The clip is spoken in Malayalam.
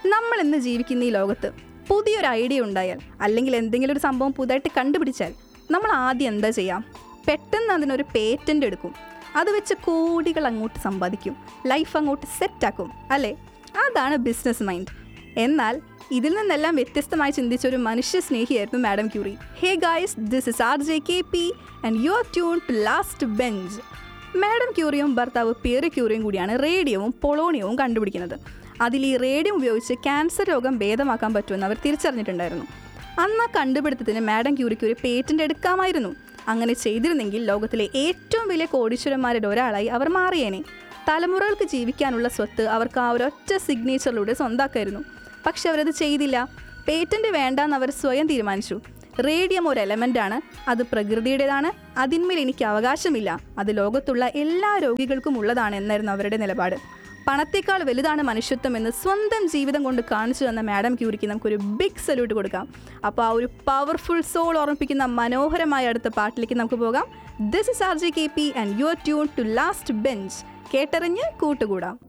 നമ്മൾ ഇന്ന് ജീവിക്കുന്ന ഈ ലോകത്ത് പുതിയൊരു ഐഡിയ ഉണ്ടായാൽ അല്ലെങ്കിൽ എന്തെങ്കിലും ഒരു സംഭവം പുതുതായിട്ട് കണ്ടുപിടിച്ചാൽ നമ്മൾ ആദ്യം എന്താ ചെയ്യാം പെട്ടെന്ന് അതിനൊരു പേറ്റൻ്റ് എടുക്കും അത് വെച്ച് കോടികൾ അങ്ങോട്ട് സമ്പാദിക്കും ലൈഫ് അങ്ങോട്ട് സെറ്റാക്കും അല്ലേ അതാണ് ബിസിനസ് മൈൻഡ് എന്നാൽ ഇതിൽ നിന്നെല്ലാം വ്യത്യസ്തമായി ചിന്തിച്ച ഒരു മനുഷ്യ സ്നേഹിയായിരുന്നു madam Curie hey guys this is R J K P and you are tune to last bench madam ക്യൂറിയും ഭർത്താവ് പിയറി ക്യൂറിയും കൂടിയാണ് റേഡിയവും പൊളോണിയവും കണ്ടുപിടിക്കുന്നത് അതിൽ ഈ റേഡിയം ഉപയോഗിച്ച് ക്യാൻസർ രോഗം ഭേദമാക്കാൻ പറ്റുമെന്ന് അവർ തിരിച്ചറിഞ്ഞിട്ടുണ്ടായിരുന്നു അന്ന് ആ കണ്ടുപിടുത്തത്തിന് മാഡം ക്യൂറിക്ക് ഒരു പേറ്റന്റ് എടുക്കാമായിരുന്നു അങ്ങനെ ചെയ്തിരുന്നെങ്കിൽ ലോകത്തിലെ ഏറ്റവും വലിയ കോടീശ്വരന്മാരുടെ ഒരാളായി അവർ മാറിയേനെ തലമുറകൾക്ക് ജീവിക്കാനുള്ള സ്വത്ത് അവർക്ക് ആ ഒരൊറ്റ സിഗ്നേച്ചറിലൂടെ സ്വന്താക്കായിരുന്നു പക്ഷെ അവരത് ചെയ്തില്ല പേറ്റന്റ് വേണ്ടാന്ന് അവർ സ്വയം തീരുമാനിച്ചു റേഡിയം ഒരു എലമെൻ്റ് ആണ് അത് പ്രകൃതിയുടേതാണ് അതിന്മേൽ എനിക്ക് അവകാശമില്ല അത് ലോകത്തുള്ള എല്ലാ രോഗികൾക്കും ഉള്ളതാണ് എന്നായിരുന്നു അവരുടെ നിലപാട് പണത്തേക്കാൾ വലുതാണ് മനുഷ്യത്വം എന്ന് സ്വന്തം ജീവിതം കൊണ്ട് കാണിച്ചു തന്ന മാഡം ക്യൂരിക്ക് നമുക്കൊരു ബിഗ് സല്യൂട്ട് കൊടുക്കാം അപ്പോൾ ആ ഒരു പവർഫുൾ സോൾ ഓർമ്മിപ്പിക്കുന്ന മനോഹരമായ അടുത്ത പാട്ടിലേക്ക് നമുക്ക് പോകാം this is R J K P and you are tune to last bench കേട്ടറിഞ്ഞ് കൂട്ടുകൂടാം